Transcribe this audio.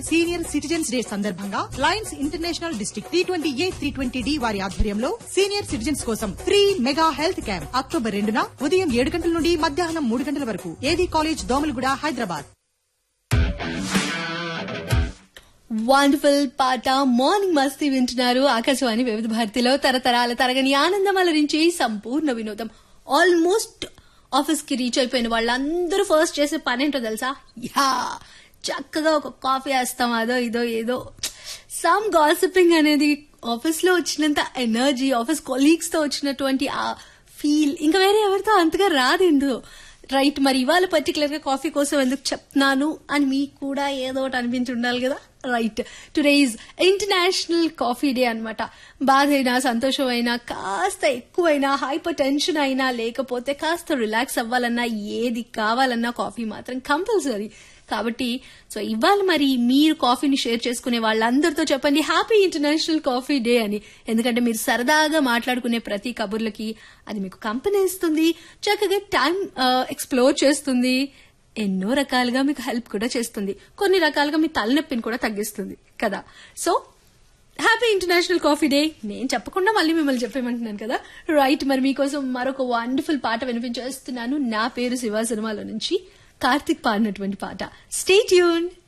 senior citizens day సందర్భంగా Lions International district three twenty A three twenty D వారి ఆధ్వర్యంలో senior citizens కోసం free mega health camp October రెండున ఉదయం ఏడు గంటల నుండి మధ్యాహ్నం మూడు గంటల వరకు ఏదీ కాలేజ్ దోమలగూడ హైదరాబాద్ వండర్ఫుల్ పాట మార్నింగ్ మస్తీ వింటున్నారు ఆకాశవాణి వివిధ భారతిలో తరతరాల తరగని ఆనందం అలరించి సంపూర్ణ వినోదం ఆల్మోస్ట్ ఆఫీస్ కి రీచ్ అయిపోయిన వాళ్ళందరూ ఫస్ట్ చేసే పని ఏంటో తెలుసా యా చక్కగా ఒక కాఫీ వేస్తాం అదో ఇదో ఏదో సమ్ గాసిపింగ్ అనేది ఆఫీస్ లో వచ్చినంత ఎనర్జీ ఆఫీస్ కొలీగ్స్ తో వచ్చినటువంటి ఆ ఫీల్ ఇంకా వేరే ఎవరితో అంతగా రాదు రైట్ మరి ఇవాళ పర్టికులర్ గా కాఫీ కోసం ఎందుకు చెప్తున్నాను అని మీకు కూడా ఏదో ఒకటి అనిపించి ఉండాలి కదా right today is international coffee day అనమాట బాధ అయినా సంతోషం అయినా కాస్త ఎక్కువైనా హైపర్ టెన్షన్ అయినా లేకపోతే కాస్త రిలాక్స్ అవ్వాలన్నా ఏది కావాలన్నా కాఫీ మాత్రం కంపల్సరీ కాబట్టి సో ఇవాళ మరి మీరు కాఫీని షేర్ చేసుకునే వాళ్ళందరితో చెప్పండి హ్యాపీ ఇంటర్నేషనల్ కాఫీ డే అని ఎందుకంటే మీరు సరదాగా మాట్లాడుకునే ప్రతి కబుర్లకి అది మీకు కంపెనీ ఇస్తుంది చక్కగా టైం ఎక్స్ప్లోర్ చేస్తుంది ఎన్నో రకాలుగా మీకు హెల్ప్ కూడా చేస్తుంది కొన్ని రకాలుగా మీ తలనొప్పిని కూడా తగ్గిస్తుంది కదా so happy international coffee day నేను చెప్పకుండా మళ్ళీ మిమ్మల్ని చెప్పేమంటున్నాను కదా రైట్ మరి మీకోసం మరొక వండర్ఫుల్ పాట వినిపించేస్తున్నాను నా పేరు శివ సినిమాలో నుంచి కార్తిక్ పాడినటువంటి పాట స్టే ట్యూన్